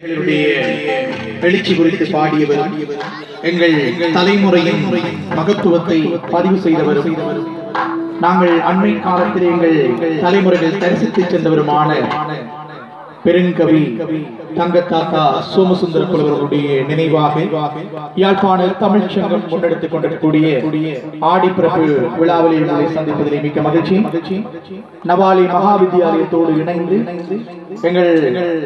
எங்களுடைய எழுச்சி குறித்து பாடியவர் எங்கள் தலைமுறையின் மகத்துவத்தை பதிவு செய்தவர் நாங்கள் அண்மை காலத்தில் எங்கள் தலைமுறைகள் தரிசித்து சென்றவருமான பெருங்கவி தங்கத்தாத்தா சோமசுந்தர புலவர்களுடைய நினைவாக யாழ்ப்பாண தமிழ்ச் சங்கம் முன்னெடுத்துக் கொண்டிருக்கக்கூடிய ஆடிப்பிறப்பு விழாவில் உங்களை சந்திப்பதிலே மிக்க மகிழ்ச்சி நவாலி மகா வித்தியாலயத்தோடு இணைந்து எங்கள்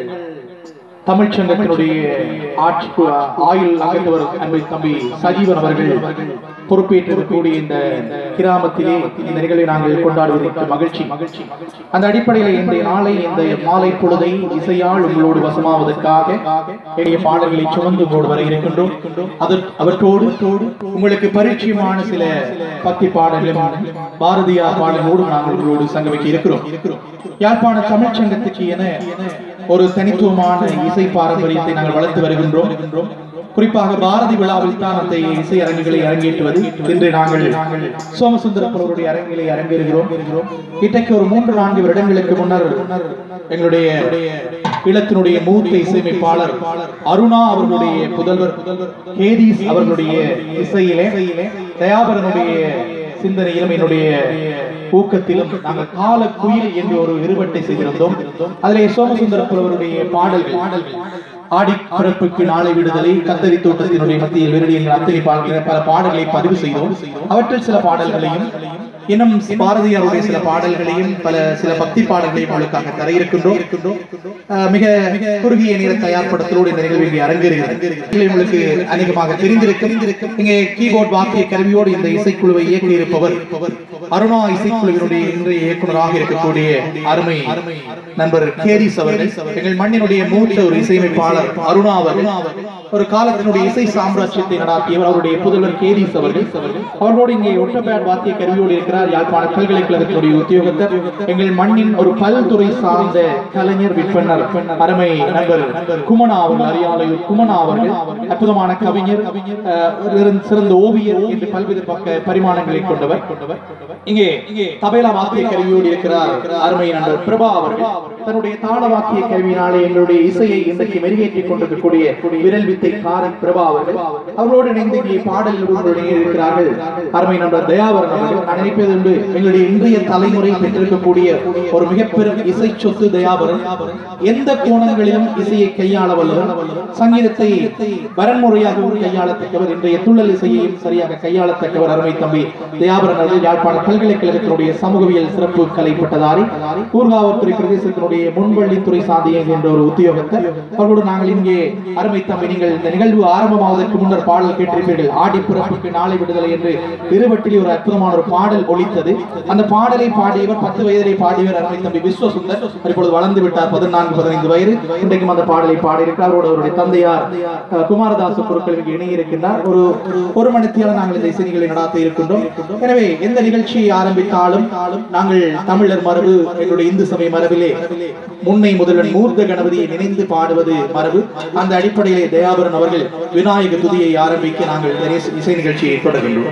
தமிழ்ச் சங்கத்தினுடைய ஆட்சி ஆயுள் அகழ்ந்தவர் அன்பை தம்பி சஜீவன் அவர்கள் பொறுப்பேற்றிருக்கக்கூடிய இந்த கிராமத்திலே இந்த நிகழ்வை நாங்கள் கொண்டாடுவதற்கு மகிழ்ச்சி மகிழ்ச்சி அந்த அடிப்படையில் இந்த நாளை இந்த மாலை பொழுதை இசையால் உங்களோடு வசமாவதற்காக எளிய பாடல்களை சுமந்து உங்களோடு வர இருக்கின்றோம் அது அவற்றோடு உங்களுக்கு பரிச்சயமான சில பக்தி பாடல்களும் பாரதியார் பாடல்களோடு நாங்கள் உங்களோடு சங்கமிக்க இருக்கிறோம் யாழ்ப்பாண தமிழ்ச் சங்கத்துக்கு என ஒரு தனித்துவமான இசை பாரம்பரியத்தை நாங்கள் வளர்த்து வருகின்றோம் குறிப்பாக பாரதி விழாவில் தான் அந்த இசை அரங்குகளை அரங்கேற்றுவது இன்று நாங்கள் சோமசுந்தர புலவருடைய அரங்கிலே அரங்கேறுகிறோம் இன்றைக்கு ஒரு மூன்று நான்கு வருடங்களுக்கு முன்னர் எங்களுடைய ஈழத்தினுடைய மூத்த இசையமைப்பாளர் அருணா அவர்களுடைய புதல்வர் கேதீஸ் அவர்களுடைய இசையிலே தயாபரனுடைய சிந்தனையிலும் என்னுடைய ஊக்கத்திலும் நாங்கள் கால குயில் என்று ஒரு இருவட்டை செய்திருந்தோம் அதிலே சோமசுந்தர புலவருடைய பாடல் பாடல்கள் ஆடி பிறப்புக்கு நாளை விடுதலை கத்தரி தோட்டத்தினுடைய மத்தியில் விருடி என்ற அத்தனை பாடல்கள் பல பாடல்களை பதிவு செய்தோம் அவற்றில் சில பாடல்களையும் இன்னும் பாரதியாருடைய சில பாடல்களையும் பல சில பக்தி பாடல்களையும் உங்களுக்காக தர இருக்கின்றோம் அஹ் மிக குறுகிய நேர தயார்படுத்தலோடு இந்த நிகழ்வு இங்கே அரங்கேறுகிறது உங்களுக்கு அநேகமாக தெரிந்திருக்கும் இங்கே கீபோர்ட் வாக்கிய கருவியோடு இந்த இசைக்குழுவை இயக்கி இருப்பவர் அருணா இசைக்குழுவினுடைய இன்றைய இயக்குநராக இருக்கக்கூடிய அருமை நண்பர் கேரிஸ் அவர்கள் எங்கள் மண்ணினுடைய மூத்த ஒரு இசையமைப்பாளர் அருணா அவர்கள் ஒரு காலத்தினுடைய இசை சாம்ராஜ்யத்தை நடாத்தியவர் அவருடைய புதல்வர் கேரிஸ் அவர்கள் அவர்களோடு இங்கே ஒட்டபேட் வாத்திய கருவியோடு இருக்கிறார் யாழ்ப்பாண பல்கலைக்கழகத்தினுடைய உத்தியோகத்தர் எங்கள் மண்ணின் ஒரு பல்துறை சார்ந்த கலைஞர் விற்பனர் அருமை நண்பர் குமணா அவர்கள் அரியாலையூர் குமணா அவர்கள் அற்புதமான கவிஞர் அஹ், ஒரு சிறந்த ஓவியர் என்று பல்வேறு பக்க பரிமாணங்களை கொண்டவர் இங்கே தபேலா வாத்திய கருவியோடு இருக்கிறார் அருமை நண்பர் பிரபா அவர்கள் தன்னுடைய தாள வாக்கிய கருவியினாலே எங்களுடைய இசையை இன்றைக்கு மெருகேற்றிக் கொண்டிருக்கக்கூடிய விரல் வித்தை காரன் பிரபா அவர்கள் அவர்களோடு இணைந்து இங்கே பாடல் நிபுணர்கள் இருக்கிறார்கள் அருமை நண்பர் தயாவரன் அவர்கள் நான் நினைப்பது உண்டு எங்களுடைய இன்றைய தலைமுறை பெற்றிருக்கக்கூடிய ஒரு மிகப்பெரும் இசை சொத்து தயாவரன் எந்த கோணங்களிலும் இசையை கையாள வல்லவர் சங்கீதத்தை வரன்முறையாகவும் கையாளத்தக்கவர் இன்றைய துள்ளல் இசையையும் சரியாக கையாளத்தக்கவர் அருமை தம்பி தயாபரன் அவர்கள் யாழ்ப்பாண பல்கலைக்கழகத்தினுடைய சமூகவியல் சிறப்பு கலை பட்டதாரி ஊர்காவல்துறை பிரதேசத்தினுடைய முன்வள்ளித்துறை சாந்திய என்ற ஒரு உத்தியோகத்தர் அவர்களோடு நாங்கள் இங்கே அருமை தம்பி நீங்கள் இந்த நிகழ்வு ஆரம்பமாவதற்கு முன்னர் பாடல் கேட்டிருப்பீர்கள் ஆடி பிறப்புக்கு நாளை விடுதலை என்று இருவட்டிலே ஒரு அற்புதமான ஒரு பாடல் ஒலித்தது அந்த பாடலை பாடியவர் பத்து வயதிலே பாடியவர் அருமை தம்பி விஸ்வசுந்தர் அவர் இப்பொழுது வளர்ந்து விட்டார் பதினான்கு பதினைந்து வயது இன்றைக்கும் அந்த பாடலை பாடியிருக்கிறார் அவரோடு அவருடைய தந்தையார் அஹ், குமாரதாச பொருட்கள் இங்கே இணைய இருக்கின்றார் ஒரு ஒரு மணித்தியால் நாங்கள் இந்த இசை நிகழ்வை நடாத்த இருக்கின்றோம் எனவே எந்த நிகழ்ச்சியை ஆரம்பித்தாலும் நாங்கள் தமிழர் மரபு எங்களுடைய இந்து சமய மரபிலே முன்னை முதல்வன் மூர்த்த கணபதியை நினைந்து பாடுவது மரபு அந்த அடிப்படையிலே தயாபரன் அவர்கள் விநாயக துதியை ஆரம்பிக்க நாங்கள் இந்த இசை நிகழ்ச்சியை தொடர்கின்றோம்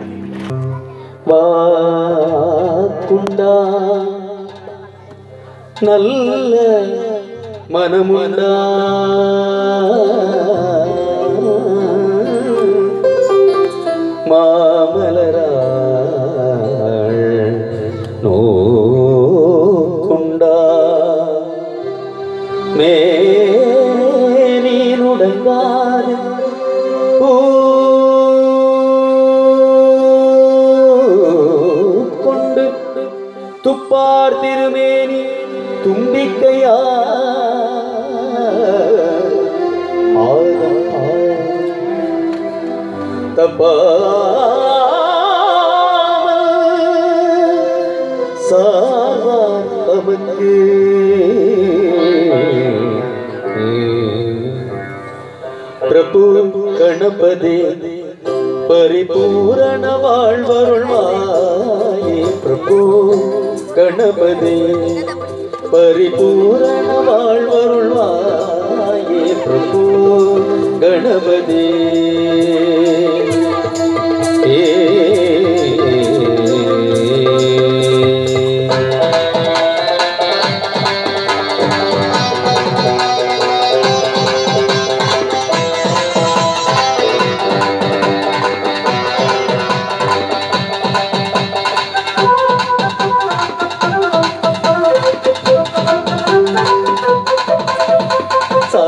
வாக்குண்டா நல்ல மனமுண்டா மாமலராள் நோக்குண்டா மேனீருடங்காது கொண்டு துப்பார் திருமேனி தும்பிக்கையா ஆதம் தப்பாமல் சாவார் நமக்கு பிரபு கணபதி பரிபூரண வாழ்வருள்வாயே பிரபு கணபதி பரிபூரண வாழ்வருள்வாயே பிரபு கணபதி ஏ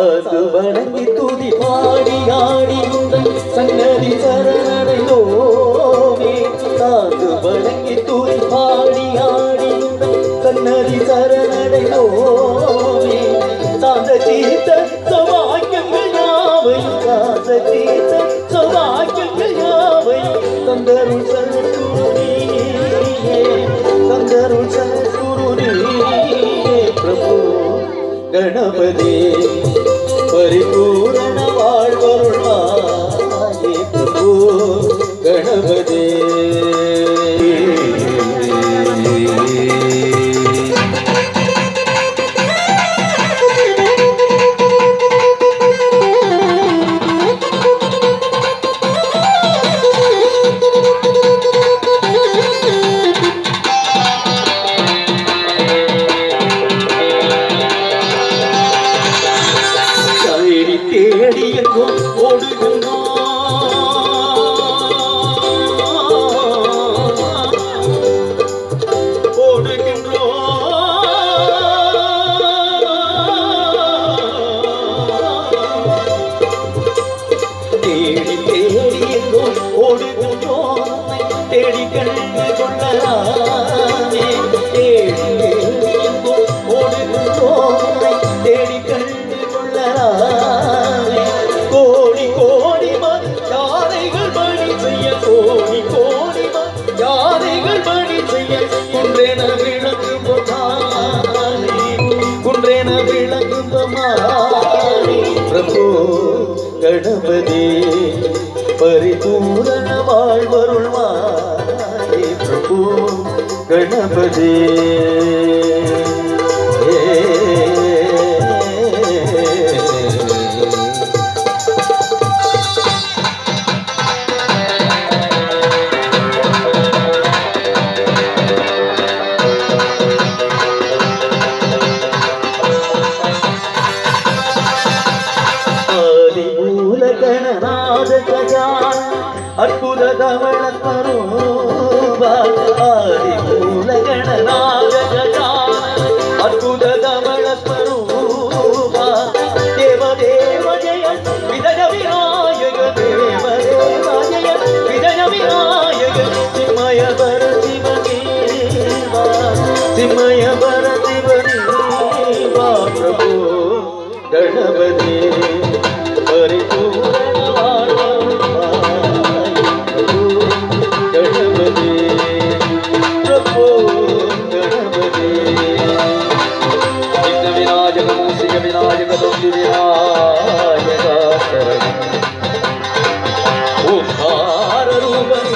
சாது வணங்கி துதி பாடி ஆடி உந்தன் சன்னதி சரணடைந்தோமே சாது வணங்கி துதி பாடி ஆடி உந்தன் சன்னதி சரணடைந்தோமே சாந்த தீர்த்த சவாக்கியங்கள் யாவையும் சாந்த தீர்த்த சவாக்கியங்கள் யாவையும் தந்தருள் சரக்குருணியே தந்தருள் சரக்குருணியே பிரபு கணபதி பரிபூரண வாழ்வருள்வாயே பிரபு கணபதி தேடி தேடி எங்கும் ஓடுகின்றோம் ஓடுகின்றோம் தேடி தேடி எங்கும் ஓடுகின்றோம் உன்னை தேடி கண்டு கொள்ளலாமே தேடி தேடி எங்கும் ஓடுகின்றோம் உன்னை தேடி கண்டு கொள்ளலாமே கோடி கோடி மண் யானைகள் மணி செய்ய கோடி கோடி மண் யானைகள் மணி செய்ய குன்றென விளங்கும் பொம்மானே குன்றென விளங்கும் பொம்மானே பிரபு கணபதி பரிபூரண வாழ்வருள்வாயே பிரபு கணபதி ஆதிமூல கணநாத கஜான அற்புத தவள கரூபா ஆதிமூல கணநாத கஜான அற்புத தவள கரூபா தேவ தேவ ஜெய விதய விநாயக தேவ தேவ ஜெய விதய விநாயக சிம்மய பர சிவனேவா சிம்மய பர சிவனேவா பிரபு கணபதி பரிபூரண வாழ்வாய் பிரபு கணபதி பிரபு கணபதி சித்த விநாயக மூசிக விநாயக தொந்தி விநாயக சரணம் ஓங்கார ரூபம்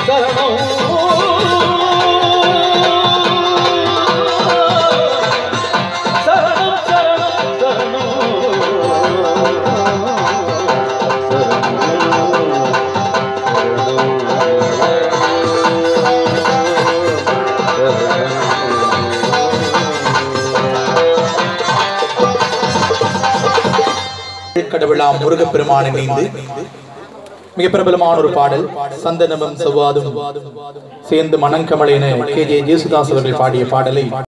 சரணம் சரணம் சரணம் கடவுளாம் முருகப்பெருமான் இணைந்து மிக பிரபலமான ஒரு பாடல் சந்தனமும் செவ்வாதும் சேர்ந்து மணங்கமலை என கே ஜே ஜேசுதாஸ் அவர்கள் பாடிய பாடலை